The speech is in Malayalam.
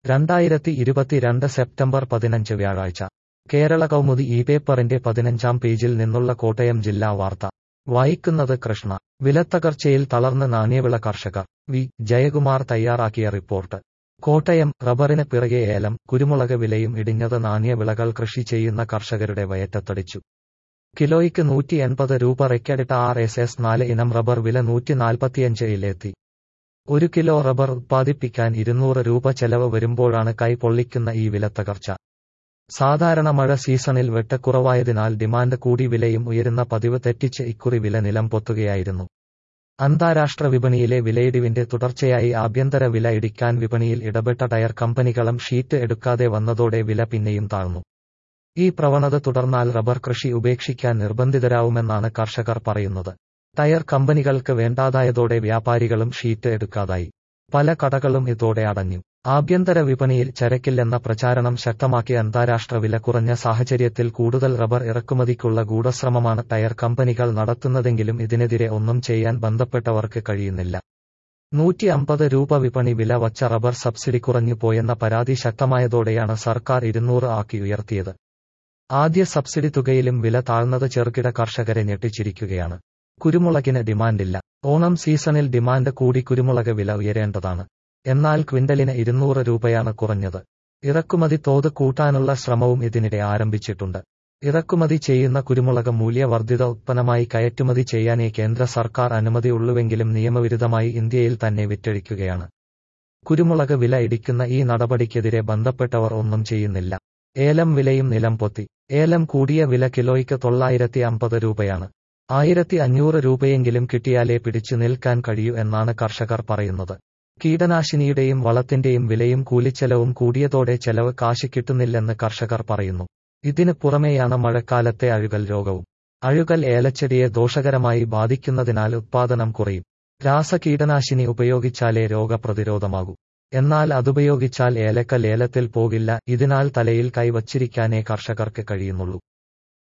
രണ്ടായിരത്തി ഇരുപത്തിരണ്ട് സെപ്റ്റംബർ പതിനഞ്ച് വ്യാഴാഴ്ച കേരള കൗമുദി ഈ പേപ്പറിന്റെ പതിനഞ്ചാം പേജിൽ നിന്നുള്ള കോട്ടയം ജില്ലാ വാർത്ത വായിക്കുന്നത് കൃഷ്ണ വിലത്തകർച്ചയിൽ തളർന്ന് നാണ്യവിള കർഷകർ വി ജയകുമാർ തയ്യാറാക്കിയ റിപ്പോർട്ട് കോട്ടയം റബ്ബറിന് പിറകെ ഏലം കുരുമുളക് വിലയും ഇടിഞ്ഞത് നാണ്യവിളകൾ കൃഷി ചെയ്യുന്ന കർഷകരുടെ വയറ്റത്തടിച്ചു കിലോയ്ക്ക് നൂറ്റി എൺപത് രൂപ റെക്കഡിട്ട ആർ എസ് എസ് നാല് ഇനം റബ്ബർ വില നൂറ്റി നാൽപ്പത്തിയഞ്ചിലെത്തി ഒരു കിലോ റബ്ബർ ഉത്പാദിപ്പിക്കാൻ ഇരുന്നൂറ് രൂപ ചെലവ് വരുമ്പോഴാണ് കൈ പൊള്ളിക്കുന്ന ഈ വിലത്തകർച്ച സാധാരണ മഴ സീസണിൽ വെട്ടക്കുറവായതിനാൽ ഡിമാൻഡ് കൂടി വിലയും ഉയരുന്ന പതിവ് തെറ്റിച്ച് ഇക്കുറി വില നിലം പൊത്തുകയായിരുന്നു അന്താരാഷ്ട്ര വിപണിയിലെ വിലയിടിവിന്റെ തുടർച്ചയായി ആഭ്യന്തര വില ഇടിക്കാൻ വിപണിയിൽ ഇടപെട്ട ടയർ കമ്പനികളും ഷീറ്റ് എടുക്കാതെ വന്നതോടെ വില പിന്നെയും താഴ്ന്നു ഈ പ്രവണത തുടർന്നാൽ റബ്ബർ കൃഷി ഉപേക്ഷിക്കാൻ നിർബന്ധിതരാവുമെന്നാണ് കർഷകർ പറയുന്നത് ടയർ കമ്പനികൾക്ക് വേണ്ടാതായതോടെ വ്യാപാരികളും ഷീറ്റ് എടുക്കാതായി പല കടകളും ഇതോടെ അടഞ്ഞു ആഭ്യന്തര വിപണിയിൽ ചരക്കില്ലെന്ന പ്രചാരണം ശക്തമാക്കി അന്താരാഷ്ട്ര വില കുറഞ്ഞ സാഹചര്യത്തിൽ കൂടുതൽ റബ്ബർ ഇറക്കുമതിക്കുള്ള ഗൂഢശ്രമമാണ് ടയർ കമ്പനികൾ നടത്തുന്നതെങ്കിലും ഇതിനെതിരെ ഒന്നും ചെയ്യാൻ ബന്ധപ്പെട്ടവർക്ക് കഴിയുന്നില്ല നൂറ്റി അമ്പത് രൂപ വിപണി വില വച്ച റബ്ബർ സബ്സിഡി കുറഞ്ഞു പോയെന്ന പരാതി ശക്തമായതോടെയാണ് സർക്കാർ ഇരുന്നൂറ് ആക്കി ഉയർത്തിയത് ആദ്യ സബ്സിഡി തുകയിലും വില താഴ്ന്നത് ചെറുകിട കർഷകരെ ഞെട്ടിച്ചിരിക്കുകയാണ് കുരുമുളകിന് ഡിമാൻഡില്ല ഓണം സീസണിൽ ഡിമാൻഡ് കൂടി കുരുമുളക് വില ഉയരേണ്ടതാണ് എന്നാൽ ക്വിന്റലിന് ഇരുന്നൂറ് രൂപയാണ് കുറഞ്ഞത് ഇറക്കുമതി തോത് കൂട്ടാനുള്ള ശ്രമവും ഇതിനിടെ ആരംഭിച്ചിട്ടുണ്ട് ഇറക്കുമതി ചെയ്യുന്ന കുരുമുളക് മൂല്യവർദ്ധിത ഉത്പന്നമായി കയറ്റുമതി ചെയ്യാനേ കേന്ദ്ര സർക്കാർ അനുമതി ഉള്ളുവെങ്കിലും നിയമവിരുദ്ധമായി ഇന്ത്യയിൽ തന്നെ വിറ്റഴിക്കുകയാണ് കുരുമുളക് വില ഇടിക്കുന്ന ഈ നടപടിക്കെതിരെ ബന്ധപ്പെട്ടവർ ഒന്നും ചെയ്യുന്നില്ല ഏലം വിലയും നിലം പൊത്തി ഏലം കൂടിയ വില കിലോയ്ക്ക് തൊള്ളായിരത്തി അമ്പത് രൂപയാണ് ആയിരത്തി അഞ്ഞൂറ് രൂപയെങ്കിലും കിട്ടിയാലേ പിടിച്ചു നിൽക്കാൻ കഴിയൂ എന്നാണ് കർഷകർ പറയുന്നത് കീടനാശിനിയുടെയും വളത്തിന്റെയും വിലയും കൂലിച്ചെലവും കൂടിയതോടെ ചെലവ് കാശ് കിട്ടുന്നില്ലെന്ന് കർഷകർ പറയുന്നു ഇതിന് പുറമെയാണ് മഴക്കാലത്തെ അഴുകൽ രോഗവും അഴുകൽ ഏലച്ചെടിയെ ദോഷകരമായി ബാധിക്കുന്നതിനാൽ ഉത്പാദനം കുറയും രാസകീടനാശിനി ഉപയോഗിച്ചാലേ രോഗപ്രതിരോധമാകൂ എന്നാൽ അതുപയോഗിച്ചാൽ ഏലക്ക ലേലത്തിൽ പോകില്ല ഇതിനാൽ തലയിൽ കൈവച്ചിരിക്കാനേ കർഷകർക്ക് കഴിയുന്നുള്ളൂ